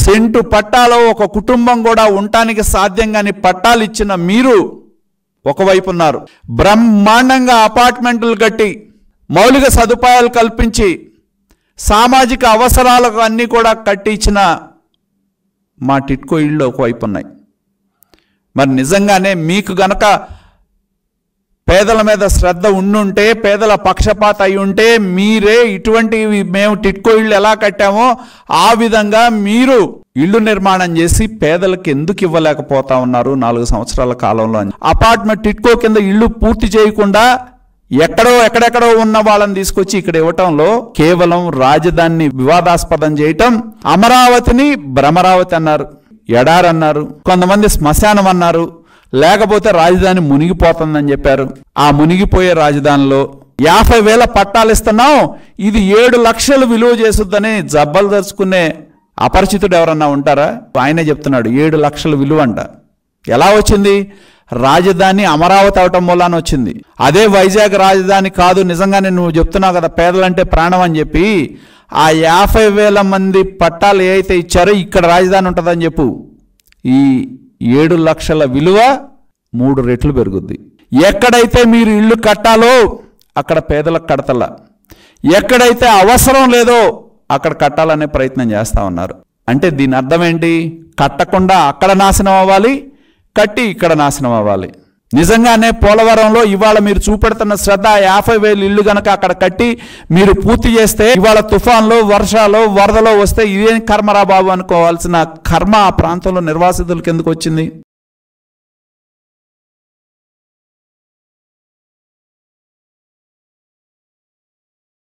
scent పట్టాలో ఒక కుటుంబం కూడా ఉండటానికి సాధ్యం కాని పట్టాలు ఇచ్చిన మీరు ఒకవైపు ఉన్నారు బ్రహ్మాండంగా అపార్ట్మెంట్లు కట్టి మౌలిక సదుపాయాలు కల్పించి సామాజిక అవసరాలకు అన్నీ కూడా కట్టి ఇచ్చిన మా టిట్కో ఇళ్ళు ఒకవైపు ఉన్నాయి మరి నిజంగానే మీకు గనక పేదల మీద శ్రద్ధ ఉండుంటే పేదల పక్షపాత అయి ఉంటే మీరే ఇటువంటివి మేము టిట్కో ఇళ్ళు ఎలా కట్టామో ఆ విధంగా మీరు ఇళ్ళు నిర్మాణం చేసి పేదలకు ఎందుకు ఇవ్వలేకపోతా ఉన్నారు నాలుగు సంవత్సరాల కాలంలో అని అపార్ట్మెంట్ టిట్కో కింద ఇళ్ళు పూర్తి చేయకుండా ఎక్కడో ఎక్కడెక్కడో ఉన్న వాళ్ళని తీసుకొచ్చి ఇక్కడ ఇవ్వటంలో కేవలం రాజధానిని వివాదాస్పదం చేయటం అమరావతిని భ్రమరావతి అన్నారు ఎడారన్నారు కొంతమంది శ్మశానం అన్నారు లేకపోతే రాజధాని మునిగిపోతుందని చెప్పారు ఆ మునిగిపోయే రాజధానిలో యాభై వేల పట్టాలు ఇస్తున్నాం ఇది ఏడు లక్షలు విలువ చేస్తుందని జబ్బలు తెచ్చుకునే అపరిచితుడు ఎవరన్నా ఉంటారా ఆయనే చెప్తున్నాడు ఏడు లక్షల విలువ అంట ఎలా వచ్చింది రాజధాని అమరావతి అవటం మూలాన వచ్చింది అదే వైజాగ్ రాజధాని కాదు నిజంగానే నువ్వు చెప్తున్నావు కదా పేదలంటే ప్రాణం అని చెప్పి ఆ యాభై వేల మంది పట్టాలు ఏ అయితే ఇచ్చారో ఇక్కడ రాజధాని ఉంటుందని చెప్పు ఈ ఏడు లక్షల విలువ మూడు రెట్లు పెరుగుద్ది ఎక్కడైతే మీరు ఇల్లు కట్టాలో అక్కడ పేదలకు కడతల ఎక్కడైతే అవసరం లేదో అక్కడ కట్టాలనే ప్రయత్నం చేస్తా ఉన్నారు అంటే దీని అర్థం ఏంటి కట్టకుండా అక్కడ నాశనం అవ్వాలి కట్టి ఇక్కడ నాశనం అవ్వాలి నిజంగానే పోలవరంలో ఇవాళ మీరు చూపెడుతున్న శ్రద్ధ యాభై వేలు ఇల్లు గనక అక్కడ కట్టి మీరు పూర్తి చేస్తే ఇవాళ తుఫాన్లో వర్షాలు వరదలో వస్తే ఇదేం కర్మరా బాబు అనుకోవాల్సిన కర్మ ఆ ప్రాంతంలో నిర్వాసితులకు ఎందుకు వచ్చింది